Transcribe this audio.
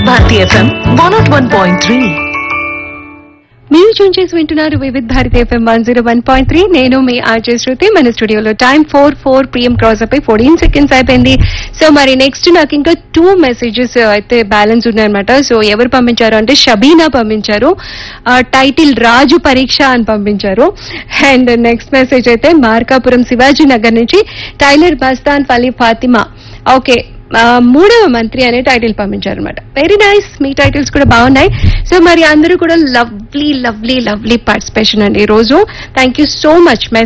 Bharati FM one naught one point three మీరు tune చేసి వింటున్నారు Vividh Bharati FM one zero one point three నేను మీ ఆర్జే శృతి మన స్టూడియోలో time four four PM cross అయిపోయి ఫోర్టీన్ సెకండ్స్ అయిపోయింది సో మరి నెక్స్ట్ నాకు ఇంకా టూ మెసేజెస్ అయితే బ్యాలెన్స్ ఉన్నాయన్నమాట సో ఎవరు పంపించారు అంటే షబీనా పంపించారు టైటిల్ రాజు పరీక్ష అని పంపించారు అండ్ నెక్స్ట్ మెసేజ్ అయితే మార్కాపురం శివాజీ నగర్ నుంచి టైలర్ బస్తాన్ ఫలీ ఫాతిమా ఓకే ఆ, మూడవ మంత్రి అనే టైటిల్ పంపించారు అనమాట వెరీ నైస్ మీ టైటిల్స్ కూడా బాగున్నాయి సో మరి అందరూ కూడా లవ్లీ లవ్లీ లవ్లీ పార్టిసిపేషన్ అండి ఈ రోజు థ్యాంక్ యూ సో మచ్